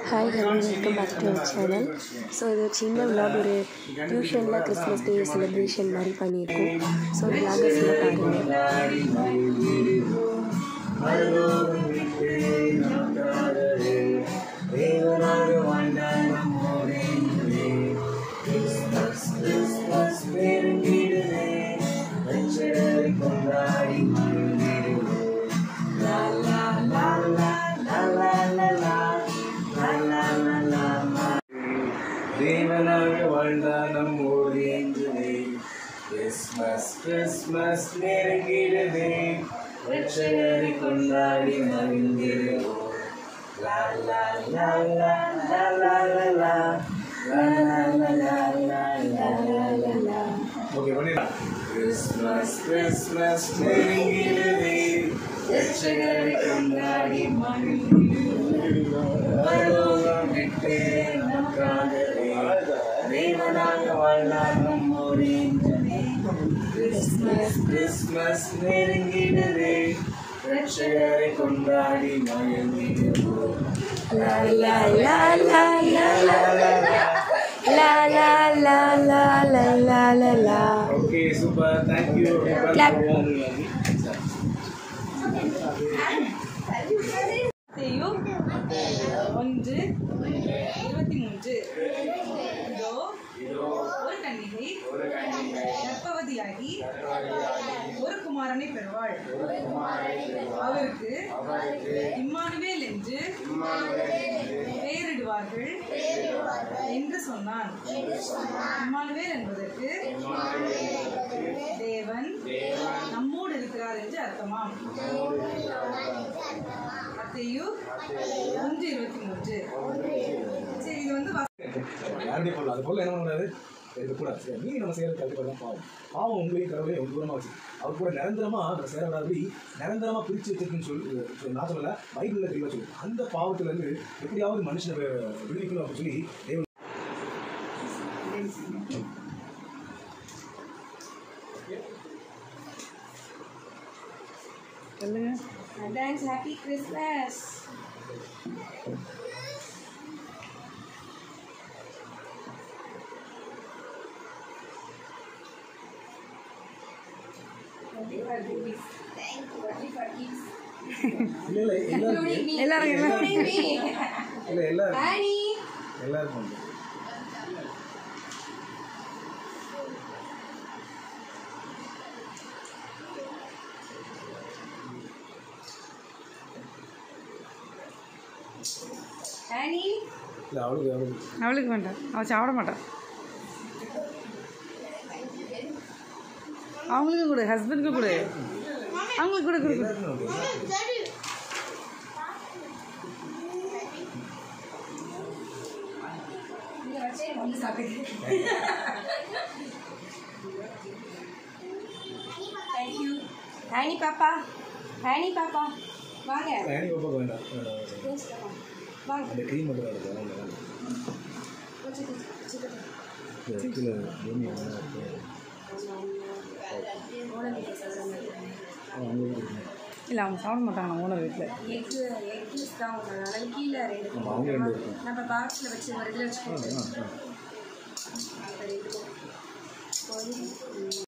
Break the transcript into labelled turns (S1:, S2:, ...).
S1: Hi hello welcome back to our channel so இது ஒரு சின்ன விளாக் ஒரு டியூஷனில் கிறிஸ்மஸ் டே செலிப்ரேஷன் மாதிரி பண்ணியிருக்கோம் ஸோ விளாகை ஃபுல்லாக பாருங்கள்
S2: தேவனாக வாழ்ந்த நம்மோடு என்றுமே கிறிஸ்மஸ் கிறிஸ்மஸ் நெருங்கிடுதே ரட்சகரை கொண்டாடி மகிழ்ந்திடுவோம் லா லா லா லா லா லா லா லா லா லா லா லா லா லா லா லா லா ஓகே பண்ணிடலாம் கிறிஸ்மஸ் கிறிஸ்மஸ் நெருங்கிடுதே ரட்சகரை கொண்டாடி மகிழ்ந்திடுவோம் பரலோகம் விட்டு நமக்காகவே தேவனாக வாழ்ந்தார் நம்மோடு என்றுமே கிறிஸ்மஸ் கிறிஸ்மஸ் நெருங்கிடுதே ரட்சகரை கொண்டாடி மகிழ்ந்திடுவோம்
S1: லா லா லா லா லா லா லா லா லா லா லா லா லா லா
S2: ஓகே சூப்பர் தேங்க்யூ
S1: Clap.
S3: செய்யும் ஒன்று இருபத்தி மூன்று இதோ ஒரு கன்னிகை கர்ப்பவதியாகி ஒரு குமாரனை பெறுவாள் அவருக்கு இம்மானுவேல் என்று பெயரிடுவார்கள் என்று சொன்னான் இம்மானுவேல் என்பதற்கு தேவன் நம்மோடு இருக்கிறார் என்று அர்த்தமாம் மத்தேயு ஒன்று இருபத்தி மூன்று சரி இது வந்து
S2: யாருடைய பொருள் அது பொருள் என்ன பண்ணக்கூடாது இருக்கக்கூடாது சரி மீறி நம்ம செய்யறது கண்டிப்பாக தான் பாவம் பாவம் உங்களையும் கடவுளையும் ரொம்ப தூரமாக வச்சு அவர் கூட நிரந்தரமா நம்ம சேர விடாதபடி நிரந்தரமா பிரிச்சு வச்சிருக்குன்னு சொல்லி சொல்லி- நான் சொல்லல பைபிளில் தெளிவாக சொல்லி அந்த பாவத்துல இருந்து எப்படியாவது மனுஷனை வி- விடுவிக்கணும் அப்படின்னு சொல்லி தேவன்
S3: சொல்லுங்க
S1: அட்வான்ஸ் ஹாப்பி கிறிஸ்மஸ்
S2: இல்லை இல்லை எல்லாருக்கும்
S3: எல்லாரும் எல்லாரும்
S2: இல்லை எல்லாருக்கும் எல்லாருக்கும் உண்டு. இல்லை அவளுக்கு அவளுக்கு
S3: அவளுக்கு வேண்டாம் அவள் சாப்பிட மாட்டான் அவங்களுக்கும் கொடு ஹஸ்பண்டுக்கும் கொடு அவங்களுக்கு கூட கொடு கொடு.
S2: எல்லாருக்கும் உண்டு.
S1: ஹானி பாப்பா ஹானி பாப்பா வாங்க
S2: ராணி பாப்பாக்கு வேண்டாம் வேண்டாம்.
S1: வாங்க
S2: அந்த க்ரீம் மட்டும் தான் இருக்கு வேண்டாம், வேண்டாம். இந்த கீழே பூமி வேணாம் இருக்கு. அவன் அங்கே இருக்கு.
S3: இல்லை அவங்க சாப்பிட மாட்டாங்க ஓனர் வீட்டில்
S1: எக்கு எக்கு தான் அதனால கீழே ரெண்டு
S2: ஆமா, அவங்க ரெண்டு இருக்கும்
S1: நம்ம பாக்ஸில் வச்சு ஒரு இதில்
S2: ஆ
S1: வச்சுக்கோங்க
S2: ஆ ஆ
S1: ரெண்டு